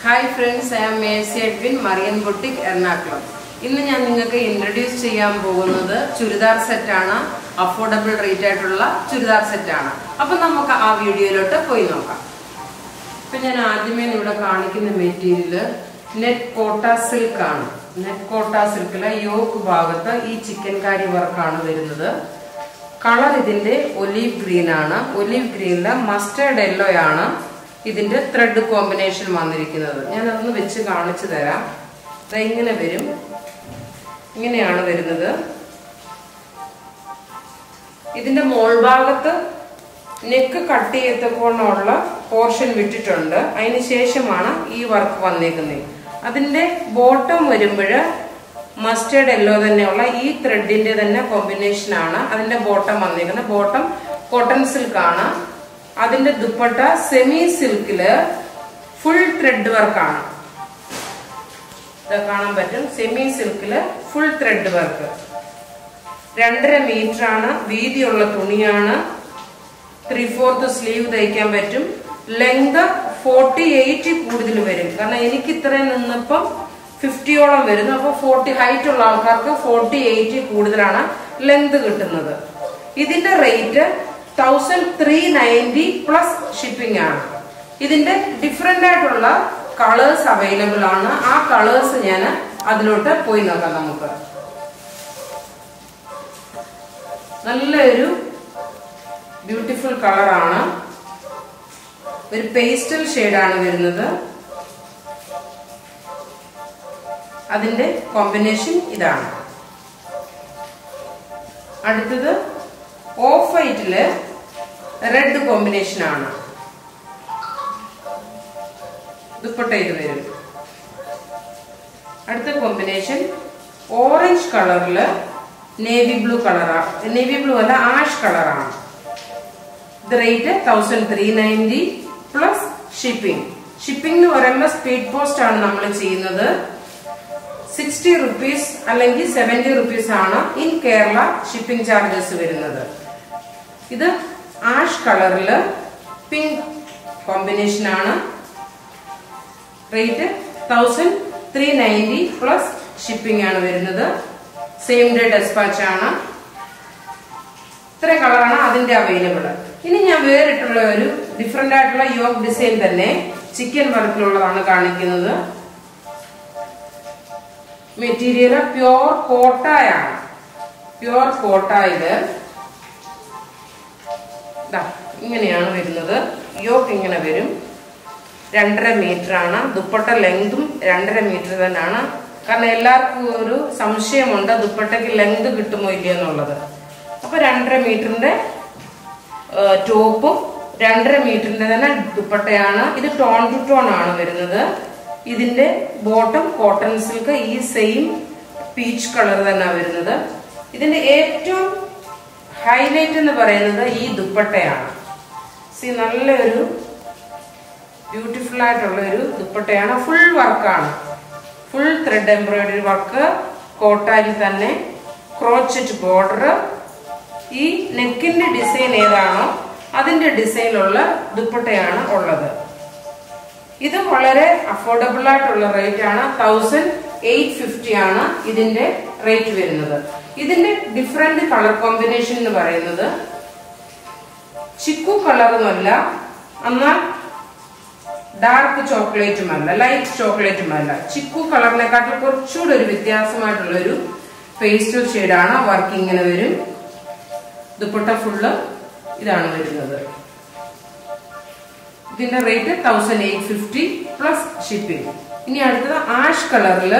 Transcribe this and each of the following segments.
hi friends I am Mercy Edwin Marian boutique Ernakulam ഇന്ന് ഞാൻ നിങ്ങൾക്ക് ഇൻട്രൊഡ്യൂസ് ചെയ്യാൻ പോകുന്നത് ചുരിദാർ സെറ്റാണ് അഫോർഡബിൾ റേറ്റ് ആയിട്ടുള്ള ചുരിദാർ സെറ്റാണ് അപ്പൊ നമുക്ക് ആ വീഡിയോയിലോട്ട് പോയി നോക്കാം ഇപ്പൊ ഞാൻ ആദ്യമേ ഇവിടെ കാണിക്കുന്ന മെറ്റീരിയൽ നെറ്റ് കോട്ട സിൽക്ക് ആണ് നെറ്റ് കോട്ട സിൽക്കിലെ യോക്ക് ഭാഗത്ത് ഈ ചിക്കൻ കാരി വർക്കാണ് വരുന്നത് കളർ ഇതിന്റെ ഒലീവ് ഗ്രീൻ ആണ് ഒലീവ് ഗ്രീനിലെ മസ്റ്റേർഡ് യെല്ലോ ആണ് ഇതിന്റെ ത്രെഡ് കോമ്പിനേഷൻ വന്നിരിക്കുന്നത് ഞാൻ അതൊന്ന് വെച്ച് കാണിച്ചു തരാം ദാ ഇങ്ങനെ വരും ഇങ്ങനെയാണ് വരുന്നത് ഇതിന്റെ മോൾഭാഗത്ത് നെക്ക് കട്ട് ചെയ്യത്തക്കോണമുള്ള പോർഷൻ വിട്ടിട്ടുണ്ട് അതിന് ശേഷമാണ് ഈ വർക്ക് വന്നേക്കുന്നത് അതിന്റെ ബോട്ടം വരുമ്പോൾ മസ്റ്റേർഡ് യെല്ലോ തന്നെയുള്ള ഈ ത്രെഡിന്റെ തന്നെ കോമ്പിനേഷൻ ആണ് അതിന്റെ ബോട്ടം വന്നേക്കുന്നത് ബോട്ടം കോട്ടൺ സിൽക്ക് ആണ് അതിന്റെ ദുപ്പട്ട സെമി സിൽക്കില് ഫുൾ ത്രെഡ് വർക്കാണ് ഇത് കാണാൻ പറ്റും സെമി സിൽക്കില് ഫുൾ ത്രെഡ് വർക്ക് രണ്ടര മീറ്റർ ആണ് വീതിയുള്ള തുണിയാണ് ത്രീ ഫോർത്ത് സ്ലീവ് തയ്ക്കാൻ പറ്റും ലെങ്ത് ഫോർട്ടി എയ്റ്റ് കൂടുതൽ വരും കാരണം എനിക്ക് ഇത്രയും നിന്നപ്പം ഫിഫ്റ്റിയോളം വരുന്നു അപ്പൊ ഫോർട്ടി ഹൈറ്റ് ഉള്ള ആൾക്കാർക്ക് ഫോർട്ടി എയ്റ്റ് കൂടുതലാണ് ലെങ്ത് കിട്ടുന്നത് ഇതിന്റെ rate thousand three ninety plus shipping ആണ് ഇതിന്റെ ഡിഫറെന്റ് ആയിട്ടുള്ള കളേഴ്സ് അവൈലബിൾ ആണ് ആ കളേഴ്സ് ഞാൻ അതിലോട്ട് പോയി നോക്കാം നമുക്ക് നല്ലൊരു ബ്യൂട്ടിഫുൾ കളറാണ് ഒരു പേസ്റ്റൽ ഷെയ്ഡാണ് വരുന്നത് അതിന്റെ കോമ്പിനേഷൻ ഇതാണ് അടുത്തത് ഓഫ് വൈറ്റില് റെഡ് കോമ്പിനേഷൻ ആണ് ദുപ്പട്ട ഇത് വരും അടുത്ത കോമ്പിനേഷൻ ഓറഞ്ച് കളറില് നേവി ബ്ലൂ കളറാണ് നേവി ബ്ലൂ അല്ല ആഷ് കളറാണ് ഇത് rate thousand three ninety plus shipping shipping എന്ന് പറയുമ്പോൾ സ്പീഡ് പോസ്റ്റ് ആണ് നമ്മൾ ചെയ്യുന്നത് സിക്സ്റ്റി റുപ്പീസ് അല്ലെങ്കിൽ സെവന്റി റുപ്പീസ് ആണ് ഇൻ കേരള ഷിപ്പിംഗ് ചാർജസ് വരുന്നത് ഇത് ആഷ് കളറില് പിങ്ക് കോമ്പിനേഷൻ ആണ് rate thousand three ninety plus shipping ആണ് വരുന്നത് സെയിം ഡേ ഡെസ്പാച്ച് ആണ് ഇത്രയും കളറാണ് അതിന്റെ അവൈലബിൾ ഇനി ഞാൻ വേറിട്ടുള്ള ഒരു ഡിഫറെന്റ് ആയിട്ടുള്ള യോഗ് ഡിസൈൻ തന്നെ ചിക്കൻ വർക്കിലുള്ളതാണ് കാണിക്കുന്നത് മെറ്റീരിയൽ പ്യോർ കോട്ടായാണ് പ്യോർ കോട്ട ഇത് ഇങ്ങനെയാണ് വരുന്നത് യോക്ക് ഇങ്ങനെ വരും രണ്ടര മീറ്റർ ആണ് ദുപ്പട്ട ലെങ്തും രണ്ടര മീറ്റർ തന്നെയാണ് കാരണം എല്ലാവർക്കും ഒരു സംശയമുണ്ട് ദുപ്പട്ടയ്ക്ക് ലെങ്ത് കിട്ടുമോ ഇല്ലയോ എന്നുള്ളത് അപ്പൊ രണ്ടര മീറ്ററിന്റെ ടോപ്പും രണ്ടര മീറ്ററിന്റെ തന്നെ ദുപ്പട്ടയാണ് ഇത് ടോൺ ടു ടോൺ ആണ് വരുന്നത് ഇതിന്റെ ബോട്ടം കോട്ടൺ സിൽക്ക് ഈ സെയിം പീച്ച് കളർ തന്നെ വരുന്നത് ഇതിന്റെ ഏറ്റവും ഹൈലൈറ്റ് എന്ന് പറയുന്നത് ഈ ദുപ്പട്ടയാണ് സി നല്ലൊരു ബ്യൂട്ടിഫുൾ ആയിട്ടുള്ള ഒരു ദുപ്പട്ടയാണ് ഫുൾ വർക്കാണ് ഫുൾ ത്രെഡ് എംബ്രോയിഡറി വർക്ക് കോട്ടാരി തന്നെ ക്രോച്ചറ്റ് ബോർഡർ ഈ നെക്കിന്റെ ഡിസൈൻ ഏതാണോ അതിന്റെ ഡിസൈനിലുള്ള ദുപ്പട്ടയാണ് ഉള്ളത് ഇത് വളരെ അഫോർഡബിൾ ആയിട്ടുള്ള റേറ്റ് ആണ് തൗസൻഡ് എയ്റ്റ് ഫിഫ്റ്റി ആണ് ഇതിന്റെ റേറ്റ് വരുന്നത് ഇതിന്റെ ഡിഫറെന്റ് കളർ കോമ്പിനേഷൻ എന്ന് പറയുന്നത് ചിക്കു കളറുമല്ല എന്നാൽ ഡാർക്ക് ചോക്ലേറ്റും അല്ല ലൈറ്റ് ചോക്ലേറ്റും അല്ല ചിക്കു കളറിനെക്കാട്ടിൽ കുറച്ചുകൂടെ ഒരു വ്യത്യാസമായിട്ടുള്ള ഒരു പേസ്റ്റൽ ഷെയ്ഡാണ് വർക്ക് ഇങ്ങനെ വരും ദുപ്പട്ട ഫുള്ള് ഇതാണ് വരുന്നത് ഇതിന്റെ rate thousand eight fifty plus shipping ഇനി അടുത്തത് ആഷ് കളറില്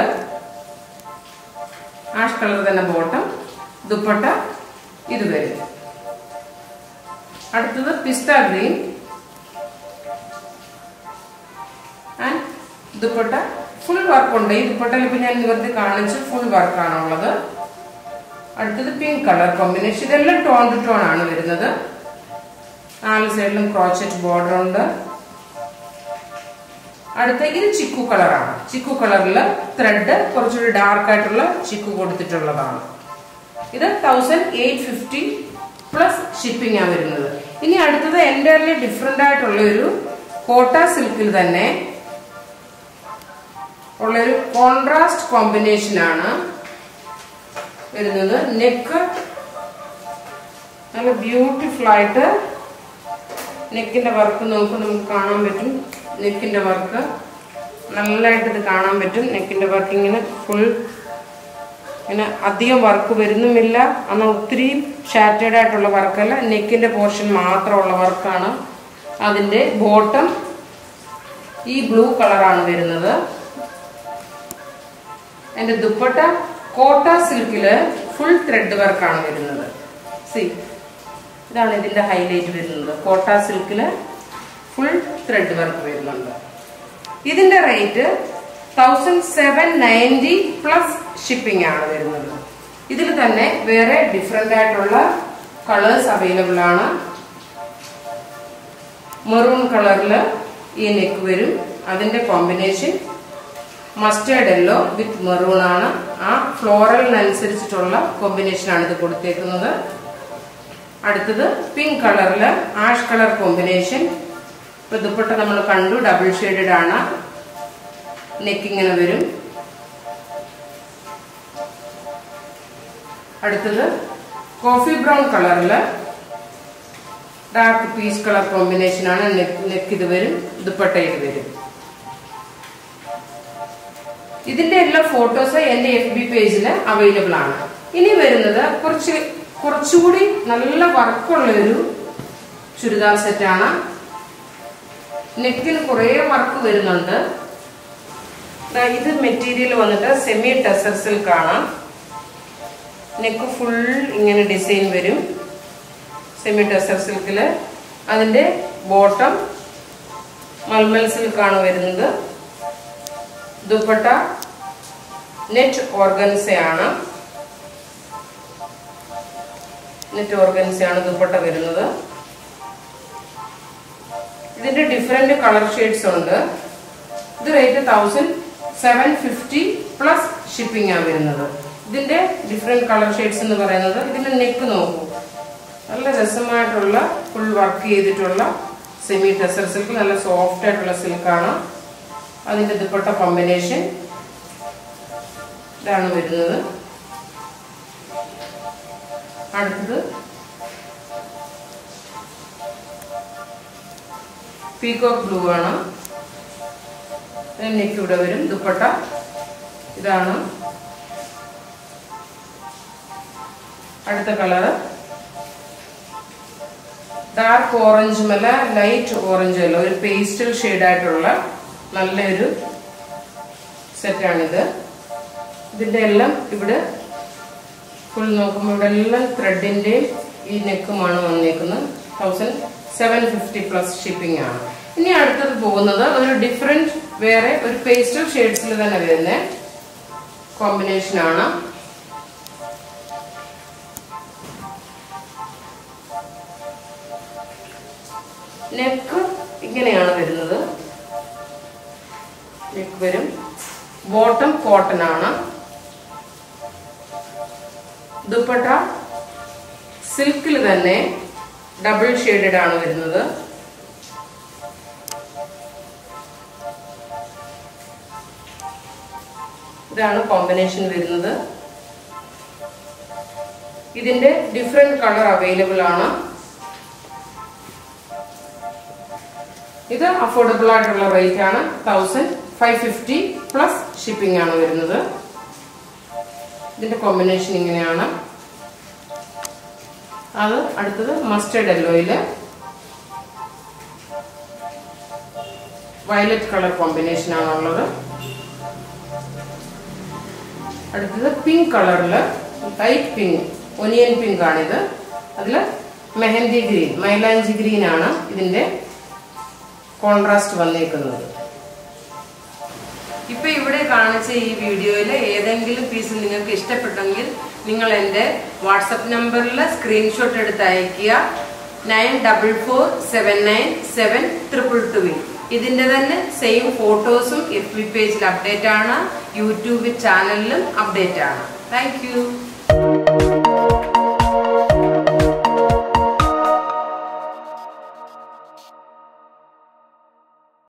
ആഷ് കളർ തന്നെ ബോട്ടം ദുപ്പട്ട ഇത് വരും അടുത്തത് പിസ്ത green and dupatta full work ഉണ്ട് ഈ ദുപ്പട്ടയിൽ ഇപ്പൊ ഞാൻ നിവർത്തി കാണിച്ച് ഫുൾ വർക്കാണുള്ളത് അടുത്തത് പിങ്ക് കളർ കോമ്പിനേഷൻ ഇതെല്ലാം ടോൺ ടു ടോൺ ആണ് വരുന്നത് നാല് സൈഡിലും ക്രോച്ചറ്റ് ബോർഡർ ഉണ്ട് അടുത്ത ഇത് ചിക്കു കളറാണ് ചിക്കു കളറിൽ ത്രെഡ് കുറച്ചുകൂടി ഡാർക്ക് ആയിട്ടുള്ള ചിക്കു കൊടുത്തിട്ടുള്ളതാണ് ഇത് thousand eight fifty plus shipping ആണ് വരുന്നത് ഇനി അടുത്തത് എൻ്റയർലി ഡിഫറെന്റ് ആയിട്ടുള്ള ഒരു കോട്ട സിൽക്കിൽ തന്നെ ഉള്ളൊരു കോൺട്രാസ്റ്റ് കോമ്പിനേഷൻ ആണ് വരുന്നത് നെക്ക് നല്ല ബ്യൂട്ടിഫുൾ ആയിട്ട് നെക്കിന്റെ വർക്ക് നോക്കുമ്പോൾ നമുക്ക് കാണാൻ പറ്റും നെക്കിന്റെ വർക്ക് നല്ലതായിട്ട് ഇത് കാണാൻ പറ്റും നെക്കിന്റെ വർക്ക് ഇങ്ങനെ ഫുൾ ഇങ്ങനെ അധികം വർക്ക് വരുന്നുമില്ല എന്നാൽ ഒത്തിരി ഷാറ്റേഡ് ആയിട്ടുള്ള വർക്കല്ല നെക്കിന്റെ പോർഷൻ മാത്രമുള്ള വർക്കാണ് അതിന്റെ ബോട്ടം ഈ ബ്ലൂ കളറാണ് വരുന്നത് അതിന്റെ ദുപ്പട്ട കോട്ട സിൽക്കില് ഫുൾ ത്രെഡ് വർക്കാണ് വരുന്നത് സി ഇതാണ് ഇതിന്റെ ഹൈലൈറ്റ് വരുന്നത് കോട്ട സിൽക്കില് ഫുൾ ത്രെഡ് വർക്ക് വരുന്നുണ്ട് ഇതിന്റെ rate thousand seven ninety plus shipping ആണ് വരുന്നത് ഇതിൽ തന്നെ വേറെ ഡിഫറെന്റ് ആയിട്ടുള്ള കളേഴ്സ് അവൈലബിൾ ആണ് മെറൂൺ കളറിൽ ഈ നെക്ക് വരും അതിന്റെ combination mustard yellow with maroon ആണ് ആ ഫ്ലോറലിനനുസരിച്ചിട്ടുള്ള കോമ്പിനേഷൻ ആണ് ഇത് കൊടുത്തേക്കുന്നത് അടുത്തത് പിങ്ക് കളറില് ആഷ് കളർ കോമ്പിനേഷൻ ഇപ്പൊ ദുപ്പട്ട നമ്മൾ കണ്ടു ഡബിൾ ഷെയ്ഡഡ് ആണ് നെക്ക് ഇങ്ങനെ വരും അടുത്തത് കോഫി ബ്രൗൺ കളറില് ഡാർക്ക് പീച്ച് കളർ കോമ്പിനേഷൻ ആണ് നെക്ക് ഇത് വരും ദുപ്പട്ട ഇത് വരും ഇതിന്റെ എല്ലാ ഫോട്ടോസ് എന്റെ എഫ് ബി പേജിൽ അവൈലബിൾ ആണ് ഇനി വരുന്നത് കുറച്ച് കുറച്ചുകൂടി നല്ല വർക്കുള്ള ഒരു ചുരിദാർ സെറ്റാണ് നെക്കിന് കുറേ വർക്ക് വരുന്നുണ്ട് ദാ ഇത് മെറ്റീരിയൽ വന്നിട്ട് സെമി ടെസർ സിൽക്ക് ആണ് നെക്ക് ഫുൾ ഇങ്ങനെ ഡിസൈൻ വരും സെമി ടെസർ സിൽക്കിൽ അതിന്റെ ബോട്ടം മൽമൽ സിൽക്കാണ് വരുന്നത് ദുപ്പട്ട നെറ്റ് ഓർഗൻസയാണ് നെറ്റ് ഓർഗൻസയാണ് ദുപ്പട്ട വരുന്നത് ഇതിന്റെ ഡിഫറെന്റ് കളർ ഷെയ്ഡ്സ് ഉണ്ട് ഇത് rate thousand seven fifty plus shipping ആണ് വരുന്നത് ഇതിന്റെ ഡിഫറെന്റ് കളർ ഷെയ്ഡ്സ് എന്ന് പറയുന്നത് ഇതിന്റെ നെക്ക് നോക്കൂ നല്ല രസമായിട്ടുള്ള ഫുൾ വർക്ക് ചെയ്തിട്ടുള്ള സെമി ടെസർ സിൽക്ക് നല്ല സോഫ്റ്റ് ആയിട്ടുള്ള സിൽക്കാണ് അതിന്റെ ദുപ്പട്ട കോമ്പിനേഷൻ ഇതാണ് വരുന്നത് അടുത്തത് പീകോക്ക് ബ്ലൂ ആണ് നെക്ക് ഇവിടെ വരും ദുപ്പട്ട ഇതാണ് അടുത്ത കളറ് ഡാർക്ക് ഓറഞ്ച് മല ലൈറ്റ് ഓറഞ്ച് അല്ല ഒരു പേസ്റ്റൽ ആയിട്ടുള്ള നല്ലൊരു സെറ്റാണിത് ഇതിന്റെ എല്ലാം ഇവിടെ ഫുൾ നോക്കുമ്പോൾ ഇവിടെ എല്ലാം ത്രെഡിന്റെയും ഈ നെക്കുമാണ് വന്നേക്കുന്നത് thousand seven fifty plus shipping ആണ് ഇനി അടുത്തത് പോകുന്നത് ഒരു ഡിഫറെന്റ് വേറെ ഒരു പേസ്റ്റൽ ഷെയ്ഡ്സിൽ തന്നെ വരുന്ന കോമ്പിനേഷൻ ആണ് നെക്ക് ഇങ്ങനെയാണ് വരുന്നത് നെക്ക് വരും ബോട്ടം കോട്ടൺ ആണ് ദുപ്പട്ട സിൽക്കിൽ തന്നെ ഡബിൾ ഷെയ്ഡഡ് ആണ് വരുന്നത് ഇതാണ് കോമ്പിനേഷൻ വരുന്നത് ഇതിന്റെ ഡിഫറെന്റ് കളർ അവൈലബിൾ ആണ് ഇത് അഫോർഡബിൾ ആയിട്ടുള്ള റേറ്റ് ആണ് thousand five fifty plus shipping ആണ് വരുന്നത് ഇതിന്റെ കോമ്പിനേഷൻ ഇങ്ങനെയാണ് അത് അടുത്തത് മസ്റ്റേർഡ് യെല്ലോയില് വയലറ്റ് കളർ കോമ്പിനേഷൻ ആണുള്ളത് അടുത്തത് പിങ്ക് കളറില് ലൈറ്റ് പിങ്ക് ഒനിയൻ പിങ്ക് ആണിത് അതിൽ മെഹന്തി ഗ്രീൻ മൈലാഞ്ചി ഗ്രീൻ ആണ് ഇതിന്റെ കോൺട്രാസ്റ്റ് വന്നേക്കുന്നത് ഇപ്പൊ ഇവിടെ കാണിച്ച ഈ വീഡിയോയിൽ ഏതെങ്കിലും പീസ് നിങ്ങൾക്ക് ഇഷ്ടപ്പെട്ടെങ്കിൽ നിങ്ങൾ എൻ്റെ വാട്സപ്പ് നമ്പറിൽ സ്ക്രീൻഷോട്ട് എടുത്ത് അയക്കുക nine double four seven nine seven triple two ഇതിന്റെ തന്നെ സെയിം ഫോട്ടോസും എഫ് ബി പേജിൽ അപ്ഡേറ്റ് ആണ് യൂട്യൂബ് ചാനലിലും അപ്ഡേറ്റ് ആണ് താങ്ക്